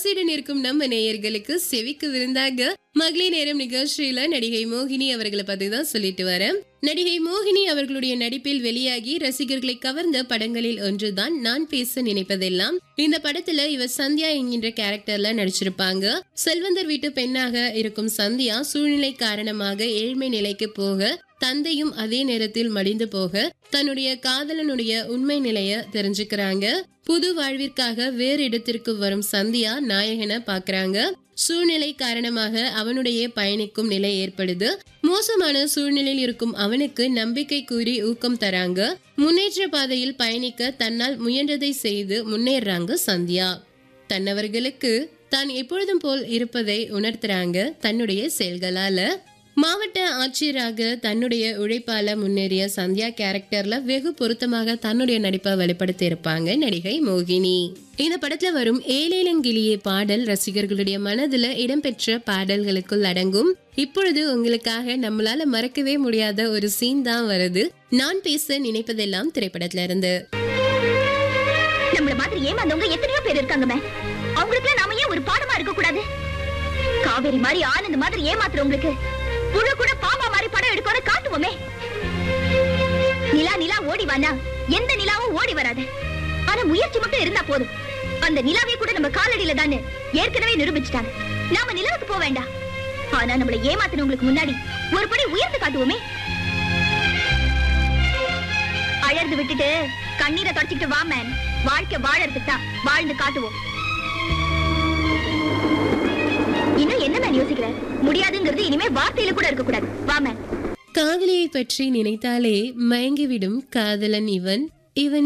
ஆசையுடன் இருக்கும் நம்ம நேயர்களுக்கு செவிக்கு விருந்தாக மகளிர் நேரம் நிகழ்ச்சியில நடிகை மோகினி அவர்களை பத்தி தான் சொல்லிட்டு வரேன் நடிகை மோகினி அவர்களுடைய நடிப்பில் வெளியாகி ரசிகர்களை கவர்ந்த படங்களில் ஒன்றுதான் நான் பேச நினைப்பதெல்லாம் இந்த படத்துல இவர் சந்தியா என்கின்ற கேரக்டர்ல நடிச்சிருப்பாங்க செல்வந்தர் வீட்டு பெண்ணாக இருக்கும் சந்தியா சூழ்நிலை காரணமாக ஏழ்மை நிலைக்கு போக தந்தையும் அதே நேரத்தில் மடிந்து போக தன்னுடைய காதலனுடைய உண்மை நிலைய தெரிஞ்சுக்கிறாங்க புது வாழ்விற்காக வேறு இடத்திற்கு வரும் சந்தியா நாயகனை பாக்குறாங்க சூழ்நிலை காரணமாக அவனுடைய பயணிக்கும் நிலை ஏற்படுது மோசமான சூழ்நிலையில் இருக்கும் அவனுக்கு நம்பிக்கை கூறி ஊக்கம் தராங்க முன்னேற்ற பாதையில் பயணிக்க தன்னால் முயன்றதை செய்து முன்னேறாங்க சந்தியா தன்னவர்களுக்கு தான் எப்பொழுதும் போல் இருப்பதை உணர்த்துறாங்க தன்னுடைய செயல்களால மாவட்ட ஆட்சியராக தன்னுடைய உழைப்பால முன்னேறிய சந்தியா கேரக்டர்ல வெகு பொருத்தமாக தன்னுடைய நடிப்பை வெளிப்படுத்தி இருப்பாங்க நடிகை மோகினி இந்த படத்துல வரும் ஏலேலங்கிளியே பாடல் ரசிகர்களுடைய மனதுல இடம்பெற்ற பாடல்களுக்குள் அடங்கும் இப்பொழுது உங்களுக்காக நம்மளால மறக்கவே முடியாத ஒரு சீன் தான் வருது நான் பேச நினைப்பதெல்லாம் திரைப்படத்துல இருந்து நம்மள மாதிரி ஏமாந்தவங்க எத்தனையோ பேர் இருக்காங்க மேம் அவங்களுக்கு நாம ஏன் ஒரு பாடமா இருக்க கூடாது காவேரி மாதிரி ஆனந்த் மாதிரி ஏமாத்துறவங்களுக்கு புழு கூட பாம்பா மாதிரி படம் எடுக்கணும் காட்டுவோமே நிலா நிலா ஓடி வானா எந்த நிலாவும் ஓடி வராது ஆனா முயற்சி மட்டும் இருந்தா போதும் அந்த நிலாவே கூட நம்ம காலடியில தானே ஏற்கனவே நிரூபிச்சுட்டாங்க நாம நிலவுக்கு போக வேண்டாம் ஆனா நம்மள ஏமாத்தினவங்களுக்கு முன்னாடி ஒரு படி உயர்ந்து காட்டுவோமே அழறது விட்டுட்டு கண்ணீரை தொடச்சிக்கிட்டு வா மேன் வாழ்க்கை வாழறதுக்கு தான் வாழ்ந்து காட்டுவோம் இன்னும் என்ன மேன் யோசிக்கிற முடியாதுங்கிறது இனிமே வார்த்தையில கூட இருக்க கூடாது வா மேன் காதலியை பற்றி நினைத்தாலே மயங்கிவிடும் காதலன் இவன் இவன்